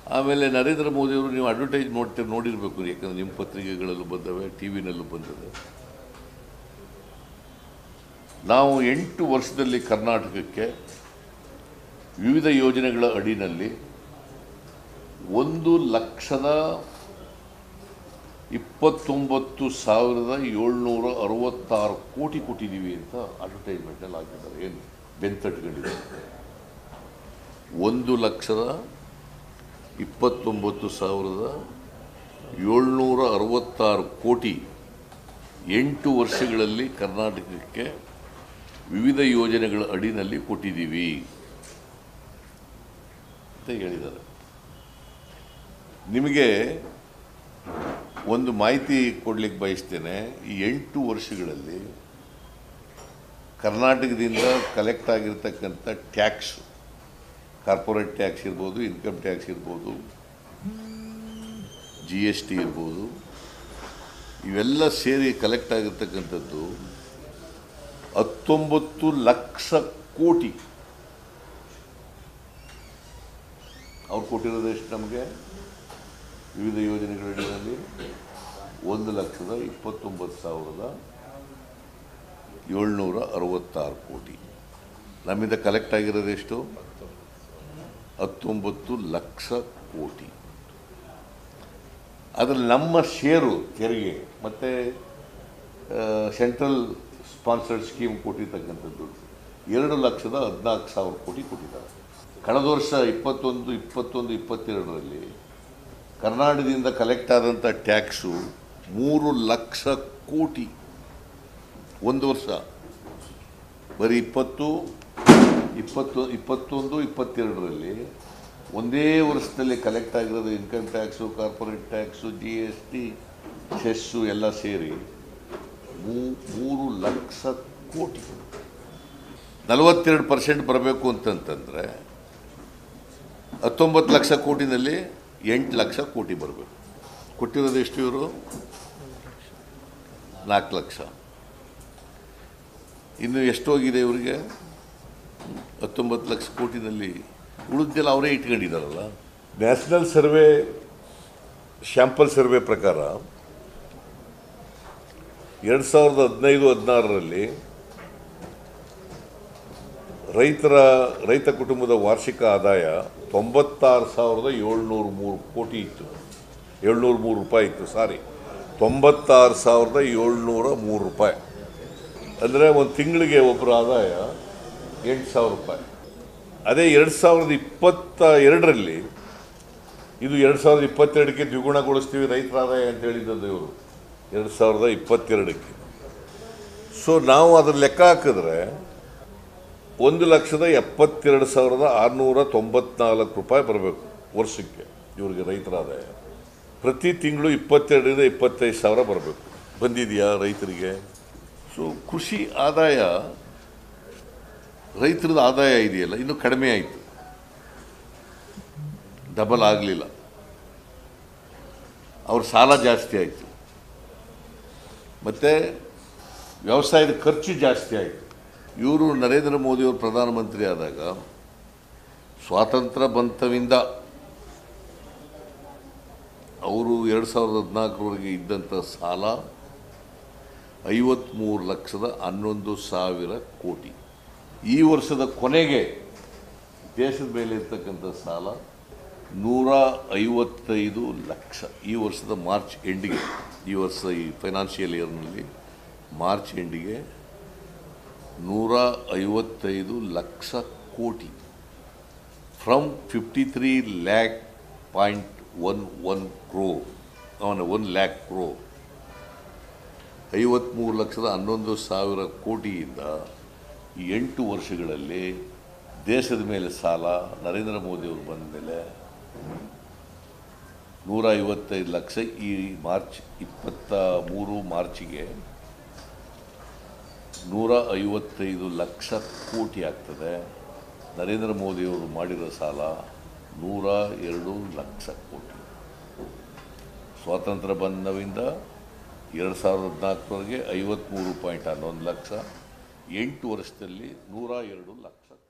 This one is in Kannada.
ಆಮೇಲೆ ನರೇಂದ್ರ ಮೋದಿಯವರು ನೀವು ಅಡ್ವರ್ಟೈಸ್ ನೋಡ್ತೀರಿ ನೋಡಿರಬೇಕು ಯಾಕಂದ್ರೆ ನಿಮ್ಮ ಪತ್ರಿಕೆಗಳಲ್ಲೂ ಬಂದವೆ ಟಿ ವಿನಲ್ಲೂ ಬಂದಿದೆ ನಾವು ಎಂಟು ವರ್ಷದಲ್ಲಿ ಕರ್ನಾಟಕಕ್ಕೆ ವಿವಿಧ ಯೋಜನೆಗಳ ಅಡಿನಲ್ಲಿ ಒಂದು ಲಕ್ಷದ ಇಪ್ಪತ್ತೊಂಬತ್ತು ಸಾವಿರದ ಏಳ್ನೂರ ಅರವತ್ತಾರು ಕೋಟಿ ಕೊಟ್ಟಿದ್ದೀವಿ ಅಂತ ಅಡ್ವರ್ಟೈಸ್ಮೆಂಟಲ್ಲಿ ಹಾಕಿದ್ದಾರೆ ಏನು ಬೆಂತಟ್ಕೊಂಡಿದೆ ಒಂದು ಲಕ್ಷದ ಇಪ್ಪತ್ತೊಂಬತ್ತು ಸಾವಿರದ ಏಳ್ನೂರ ಅರವತ್ತಾರು ಕೋಟಿ ಎಂಟು ವರ್ಷಗಳಲ್ಲಿ ಕರ್ನಾಟಕಕ್ಕೆ ವಿವಿಧ ಯೋಜನೆಗಳ ಅಡಿನಲ್ಲಿ ಕೊಟ್ಟಿದ್ದೀವಿ ಅಂತ ಹೇಳಿದ್ದಾರೆ ನಿಮಗೆ ಒಂದು ಮಾಹಿತಿ ಕೊಡ್ಲಿಕ್ಕೆ ಬಯಸ್ತೇನೆ ಈ ಎಂಟು ವರ್ಷಗಳಲ್ಲಿ ಕರ್ನಾಟಕದಿಂದ ಕಲೆಕ್ಟ್ ಆಗಿರ್ತಕ್ಕಂಥ ಟ್ಯಾಕ್ಸ್ ಕಾರ್ಪೊರೇಟ್ ಟ್ಯಾಕ್ಸ್ ಇರ್ಬೋದು ಇನ್ಕಮ್ ಟ್ಯಾಕ್ಸ್ ಇರ್ಬೋದು ಜಿ ಎಸ್ ಟಿ ಇರ್ಬೋದು ಇವೆಲ್ಲ ಸೇರಿ ಕಲೆಕ್ಟ್ ಆಗಿರ್ತಕ್ಕಂಥದ್ದು ಹತ್ತೊಂಬತ್ತು ಲಕ್ಷ ಕೋಟಿ ಅವ್ರು ಕೊಟ್ಟಿರೋದು ಎಷ್ಟು ನಮಗೆ ವಿವಿಧ ಯೋಜನೆಗಳಲ್ಲಿ ಒಂದು ಲಕ್ಷದ ಇಪ್ಪತ್ತೊಂಬತ್ತು ಸಾವಿರದ ಏಳ್ನೂರ ಅರವತ್ತಾರು ಕೋಟಿ ನಮ್ಮಿಂದ ಕಲೆಕ್ಟ್ ಆಗಿರೋದು ಎಷ್ಟು ಹತ್ತೊಂಬತ್ತು ಲಕ್ಷ ಕೋಟಿ ಅದರಲ್ಲಿ ನಮ್ಮ ಷೇರು ತೆರಿಗೆ ಮತ್ತು ಸೆಂಟ್ರಲ್ ಸ್ಪಾನ್ಸರ್ಡ್ ಸ್ಕೀಮ್ ಕೊಟ್ಟಿರ್ತಕ್ಕಂಥದ್ದು ಎರಡು ಲಕ್ಷದ ಹದಿನಾಲ್ಕು ಸಾವಿರ ಕೋಟಿ ಕೊಟ್ಟಿದ್ದಾರೆ ಕಳೆದ ವರ್ಷ ಇಪ್ಪತ್ತೊಂದು ಇಪ್ಪತ್ತೊಂದು ಇಪ್ಪತ್ತೆರಡರಲ್ಲಿ ಕರ್ನಾಟಕದಿಂದ ಕಲೆಕ್ಟ್ ಆದಂಥ ಟ್ಯಾಕ್ಸು ಮೂರು ಲಕ್ಷ ಕೋಟಿ ಒಂದು ವರ್ಷ ಬರೀ ಇಪ್ಪತ್ತು ಇಪ್ಪತ್ತು ಇಪ್ಪತ್ತೊಂದು ಇಪ್ಪತ್ತೆರಡರಲ್ಲಿ ಒಂದೇ ವರ್ಷದಲ್ಲಿ ಕಲೆಕ್ಟ್ ಆಗಿರೋದು income tax corporate tax G S T cess ಎಲ್ಲ ಸೇರಿ ಮೂ- ಮೂರು ಲಕ್ಷ ಕೋಟಿ ನಲವತ್ತೆರಡು ಪರ್ಸೆಂಟ್ ಬರಬೇಕು ಅಂತಂತಂದರೆ ಹತ್ತೊಂಬತ್ತು ಲಕ್ಷ ಕೋಟಿನಲ್ಲಿ ಎಂಟು ಲಕ್ಷ ಕೋಟಿ ಬರಬೇಕು ಕೊಟ್ಟಿರೋದು ಎಷ್ಟು ಇವರು ನಾಲ್ಕು ಲಕ್ಷ ಇನ್ನು ಎಷ್ಟು ಹೋಗಿದೆ ಇವರಿಗೆ ಹತ್ತೊಂಬತ್ತು ಲಕ್ಷ ಕೋಟಿನಲ್ಲಿ ಉಳಿದೆಲ್ಲ ಅವರೇ ಇಟ್ಕೊಂಡಿದ್ದಾರಲ್ಲ ನ್ಯಾಷನಲ್ ಸರ್ವೆ ಶ್ಯಾಂಪಲ್ ಸರ್ವೆ ಪ್ರಕಾರ ಎರಡು ಸಾವಿರದ ಹದಿನೈದು ಹದಿನಾರರಲ್ಲಿ ರೈತರ ರೈತ ಕುಟುಂಬದ ವಾರ್ಷಿಕ ಆದಾಯ ತೊಂಬತ್ತಾರು ಸಾವಿರದ ಏಳ್ನೂರು ಮೂರು ಕೋಟಿ ಇತ್ತು ಏಳ್ನೂರು ಮೂರು ರೂಪಾಯಿ ಇತ್ತು ಸಾರಿ ತೊಂಬತ್ತಾರು ಸಾವಿರದ ಏಳ್ನೂರ ಮೂರು ರೂಪಾಯಿ ಅಂದರೆ ಒಂದು ತಿಂಗಳಿಗೆ ಒಬ್ಬರ ಆದಾಯ ಎಂಟು ಸಾವಿರ ರೂಪಾಯಿ ಅದೇ ಎರಡು ಸಾವಿರದ ಇಪ್ಪತ್ತ ಎರಡರಲ್ಲಿ ಇದು ಎರಡು ಸಾವಿರದ ಇಪ್ಪತ್ತೆರಡಕ್ಕೆ ದ್ವಿಗುಣಗೊಳಿಸ್ತೀವಿ ರೈತರ ಆದಾಯ ಅಂತ ಹೇಳಿದ್ದದ್ದು ಇವರು ಎರಡು ಸಾವಿರದ ಇಪ್ಪತ್ತೆರಡಕ್ಕೆ ಸೊ ನಾವು ಅದರ ಲೆಕ್ಕ ಹಾಕಿದ್ರೆ ಒಂದು ಲಕ್ಷದ ಎಪ್ಪತ್ತೆರಡು ಸಾವಿರದ ಆರುನೂರ ತೊಂಬತ್ನಾಲ್ಕು ರೂಪಾಯಿ ಬರಬೇಕು ವರ್ಷಕ್ಕೆ ಇವ್ರಿಗೆ ರೈತರ ಆದಾಯ ಪ್ರತಿ ತಿಂಗಳು ಇಪ್ಪತ್ತೆರಡರಿಂದ ಇಪ್ಪತ್ತೈದು ಸಾವಿರ ಬರಬೇಕು ಬಂದಿದೆಯಾ ರೈತರಿಗೆ ಸೊ ಕೃಷಿ ಆದಾಯ ರೈತರದ ಆದಾಯ ಇದೆಯಲ್ಲ ಇನ್ನೂ ಕಡಿಮೆ ಆಯಿತು ಡಬಲ್ ಆಗಲಿಲ್ಲ ಅವ್ರ ಸಾಲ ಜಾಸ್ತಿ ಆಯಿತು ಮತ್ತು ವ್ಯವಸಾಯದ ಖರ್ಚು ಜಾಸ್ತಿ ಆಯಿತು ಇವರು ನರೇಂದ್ರ ಮೋದಿಯವರು ಪ್ರಧಾನಮಂತ್ರಿ ಆದಾಗ ಸ್ವಾತಂತ್ರ್ಯ ಬಂತವಿಂದ ಅವರು ಎರಡು ಸಾವಿರದ ಹದಿನಾಲ್ಕರವರೆಗೆ ಇದ್ದಂಥ ಸಾಲ ಐವತ್ತ್ಮೂರು ಲಕ್ಷದ ಹನ್ನೊಂದು ಸಾವಿರ ಕೋಟಿ ಈ ವರ್ಷದ ಕೊನೆಗೆ ದೇಶದ ಮೇಲೆ ಇರ್ತಕ್ಕಂಥ ಸಾಲ ನೂರ ಐವತ್ತೈದು ಲಕ್ಷ ಈ ವರ್ಷದ ಮಾರ್ಚ್ ಎಂಡಿಗೆ ಈ ವರ್ಷ ಈ ಫೈನಾನ್ಷಿಯಲ್ ಇಯರ್ನಲ್ಲಿ ಮಾರ್ಚ್ ಎಂಡಿಗೆ ನೂರ ಐವತ್ತೈದು ಲಕ್ಷ ಕೋಟಿ from fifty three lakh point one one ಕ್ರೋ ಅವನ ಒನ್ ಲ್ಯಾಕ್ ಕ್ರೋ ಐವತ್ತ್ಮೂರು ಲಕ್ಷದ ಹನ್ನೊಂದು ಸಾವಿರ ಕೋಟಿಯಿಂದ ಈ ಎಂಟು ವರ್ಷಗಳಲ್ಲಿ ದೇಶದ ಮೇಲೆ ಸಾಲ ನರೇಂದ್ರ ಮೋದಿಯವರು ಬಂದ ಮೇಲೆ ನೂರ ಐವತ್ತೈದು ಲಕ್ಷ ಈ ಮಾರ್ಚ್ ಇಪ್ಪತ್ತ ಮೂರು ಮಾರ್ಚಿಗೆ ನೂರ ಐವತ್ತೈದು ಲಕ್ಷ ಕೋಟಿ ಆಗ್ತದೆ ನರೇಂದ್ರ ಮೋದಿಯವರು ಮಾಡಿರೋ ಸಾಲ ನೂರ ಎರಡು ಲಕ್ಷ ಕೋಟಿ ಸ್ವಾತಂತ್ರ್ಯ ಬಂದವಿಂದ ಎರಡು ಸಾವಿರದ ಹದಿನಾಲ್ಕರವರೆಗೆ ಐವತ್ತ್ಮೂರು ಪಾಯಿಂಟ್ ಹನ್ನೊಂದು ಲಕ್ಷ ಎಂಟು ವರ್ಷದಲ್ಲಿ ನೂರ ಎರಡು ಲಕ್ಷ